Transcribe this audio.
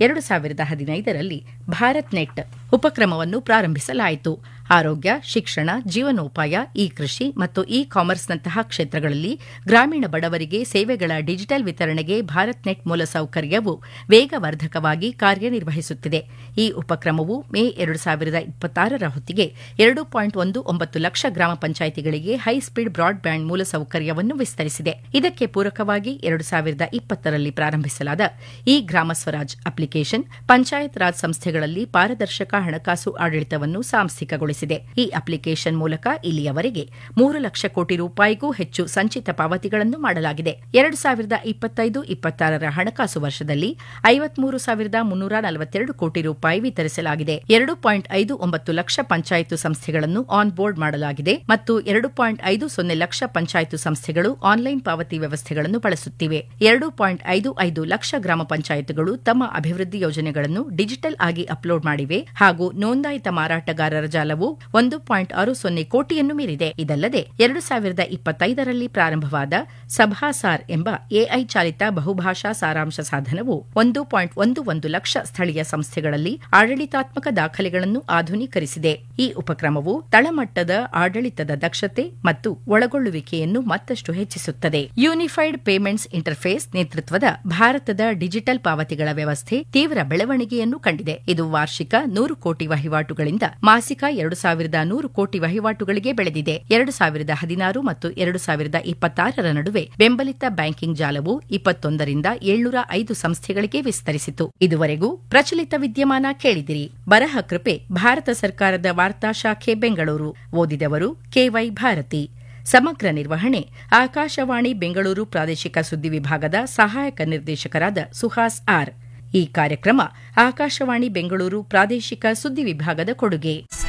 ಎರಡು ಸಾವಿರದ ಹದಿನೈದರಲ್ಲಿ ಭಾರತ್ ನೆಟ್ ಉಪಕ್ರಮವನ್ನು ಪ್ರಾರಂಭಿಸಲಾಯಿತು ಆರೋಗ್ಯ ಶಿಕ್ಷಣ ಜೀವನೋಪಾಯ ಇ ಕೃಷಿ ಮತ್ತು ಇ ಕಾಮರ್ಸ್ನಂತಹ ಕ್ಷೇತ್ರಗಳಲ್ಲಿ ಗ್ರಾಮೀಣ ಬಡವರಿಗೆ ಸೇವೆಗಳ ಡಿಜಿಟಲ್ ವಿತರಣೆಗೆ ಭಾರತ್ ನೆಟ್ ಮೂಲಸೌಕರ್ಯವು ವೇಗವರ್ಧಕವಾಗಿ ಕಾರ್ಯನಿರ್ವಹಿಸುತ್ತಿದೆ ಈ ಉಪಕ್ರಮವು ಮೇ ಎರಡು ಸಾವಿರದ ಇಪ್ಪತ್ತಾರರ ಹೊತ್ತಿಗೆ ಎರಡು ಪಾಯಿಂಟ್ ಒಂದು ಒಂಬತ್ತು ಲಕ್ಷ ಗ್ರಾಮ ಪಂಚಾಯಿತಿಗಳಿಗೆ ಹೈಸ್ಪೀಡ್ ಬ್ರಾಡ್ಬ್ಯಾಂಡ್ ಮೂಲಸೌಕರ್ಯವನ್ನು ವಿಸ್ತರಿಸಿದೆ ಇದಕ್ಕೆ ಪೂರಕವಾಗಿ ಎರಡು ಸಾವಿರದ ಇಪ್ಪತ್ತರಲ್ಲಿ ಪ್ರಾರಂಭಿಸಲಾದ ಇ ಗ್ರಾಮ ಸ್ವರಾಜ್ ಅಪ್ಲಿಕೇಶನ್ ಪಂಚಾಯತ್ ರಾಜ್ ಸಂಸ್ಥೆಗಳಲ್ಲಿ ಪಾರದರ್ಶಕ ಹಣಕಾಸು ಆಡಳಿತವನ್ನು ಸಾಂಸ್ಥಿಕಗೊಳಿಸಿದೆ ಈ ಅಪ್ಲಿಕೇಶನ್ ಮೂಲಕ ಇಲ್ಲಿಯವರೆಗೆ ಮೂರು ಲಕ್ಷ ಕೋಟಿ ರೂಪಾಯಿಗೂ ಹೆಚ್ಚು ಸಂಚಿತ ಪಾವತಿಗಳನ್ನು ಮಾಡಲಾಗಿದೆ ಎರಡು ಸಾವಿರದ ಇಪ್ಪತ್ತೈದು ಇಪ್ಪತ್ತಾರರ ಹಣಕಾಸು ವರ್ಷದಲ್ಲಿ ಐವತ್ಮೂರು ಸಾವಿರದ ಮುನ್ನೂರ ನಲವತ್ತೆರಡು ಕೋಟಿ ರೂಪಾಯಿ ವಿತರಿಸಲಾಗಿದೆ ಎರಡು ಪಾಯಿಂಟ್ ಐದು ಒಂಬತ್ತು ಲಕ್ಷ ಪಂಚಾಯತು ಸಂಸ್ಥೆಗಳನ್ನು ಆನ್ ಬೋರ್ಡ್ ಮಾಡಲಾಗಿದೆ ಮತ್ತು ಎರಡು ಪಾಯಿಂಟ್ ಐದು ಸೊನ್ನೆ ಲಕ್ಷ ಪಂಚಾಯತು ಸಂಸ್ಥೆಗಳು ಆನ್ಲೈನ್ ಪಾವತಿ ವ್ಯವಸ್ಥೆಗಳನ್ನು ಬಳಸುತ್ತಿವೆ ಎರಡು ಪಾಯಿಂಟ್ ಐದು ಐದು ಲಕ್ಷ ಗ್ರಾಮ ಪಂಚಾಯತ್ಗಳು ತಮ್ಮ ಅಭಿವೃದ್ಧಿ ಯೋಜನೆಗಳನ್ನು ಡಿಜಿಟಲ್ ಆಗಿ ಅಪ್ಲೋಡ್ ಮಾಡಿವೆ ಹಾಗೂ ನೋಂದಾಯಿತ ಮಾರಾಟಗಾರರ ಜಾಲವು ಒಂದು ಪಾಯಿಂಟ್ ಆರು ಸೊನ್ನೆ ಕೋಟಿಯನ್ನು ಮೀರಿದೆ ಇದಲ್ಲದೆ ಎರಡು ಸಾವಿರದ ಇಪ್ಪತ್ತೈದರಲ್ಲಿ ಪ್ರಾರಂಭವಾದ ಸಭಾಸಾರ್ ಎಂಬ ಎಐ ಚಾಲಿತ ಬಹುಭಾಷಾ ಸಾರಾಂಶ ಸಾಧನವು ಒಂದು ಪಾಯಿಂಟ್ ಒಂದು ಒಂದು ಲಕ್ಷ ಸ್ಥಳೀಯ ಸಂಸ್ಥೆಗಳಲ್ಲಿ ಆಡಳಿತಾತ್ಮಕ ದಾಖಲೆಗಳನ್ನು ಆಧುನೀಕರಿಸಿದೆ ಈ ಉಪಕ್ರಮವು ತಳಮಟ್ಟದ ಆಡಳಿತದ ದಕ್ಷತೆ ಮತ್ತು ಒಳಗೊಳ್ಳುವಿಕೆಯನ್ನು ಮತ್ತಷ್ಟು ಹೆಚ್ಚಿಸುತ್ತದೆ ಯೂನಿಫೈಡ್ ಪೇಮೆಂಟ್ಸ್ ಇಂಟರ್ಫೇಸ್ ನೇತೃತ್ವದ ಭಾರತದ ಡಿಜಿಟಲ್ ಪಾವತಿಗಳ ವ್ಯವಸ್ಥೆ ತೀವ್ರ ಬೆಳವಣಿಗೆಯನ್ನು ಕಂಡಿದೆ ಇದು ವಾರ್ಷಿಕ ನೂರು ಕೋಟಿ ವಹಿವಾಟುಗಳಿಂದ ಮಾಸಿಕ ಎರಡು ಸಾವಿರದ ನೂರು ಕೋಟಿ ವಹಿವಾಟುಗಳಿಗೆ ಬೆಳೆದಿದೆ ಎರಡು ಸಾವಿರದ ಹದಿನಾರು ಮತ್ತು ಎರಡು ಸಾವಿರದ ಇಪ್ಪತ್ತಾರರ ನಡುವೆ ಬೆಂಬಲಿತ ಬ್ಯಾಂಕಿಂಗ್ ಜಾಲವು ಇಪ್ಪತ್ತೊಂದರಿಂದ ಏಳ್ನೂರ ಐದು ಸಂಸ್ಥೆಗಳಿಗೆ ವಿಸ್ತರಿಸಿತು ಇದುವರೆಗೂ ಪ್ರಚಲಿತ ವಿದ್ಯಮಾನ ಕೇಳಿದಿರಿ ಬರಹ ಕೃಪೆ ಭಾರತ ಸರ್ಕಾರದ ವಾರ್ತಾ ಶಾಖೆ ಬೆಂಗಳೂರು ಓದಿದವರು ಕೆವೈ ಭಾರತಿ ಸಮಗ್ರ ನಿರ್ವಹಣೆ ಆಕಾಶವಾಣಿ ಬೆಂಗಳೂರು ಪ್ರಾದೇಶಿಕ ಸುದ್ದಿ ವಿಭಾಗದ ಸಹಾಯಕ ನಿರ್ದೇಶಕರಾದ ಸುಹಾಸ್ ಆರ್ ಈ ಕಾರ್ಯಕ್ರಮ ಆಕಾಶವಾಣಿ ಬೆಂಗಳೂರು ಪ್ರಾದೇಶಿಕ ಸುದ್ದಿ ವಿಭಾಗದ ಕೊಡುಗೆ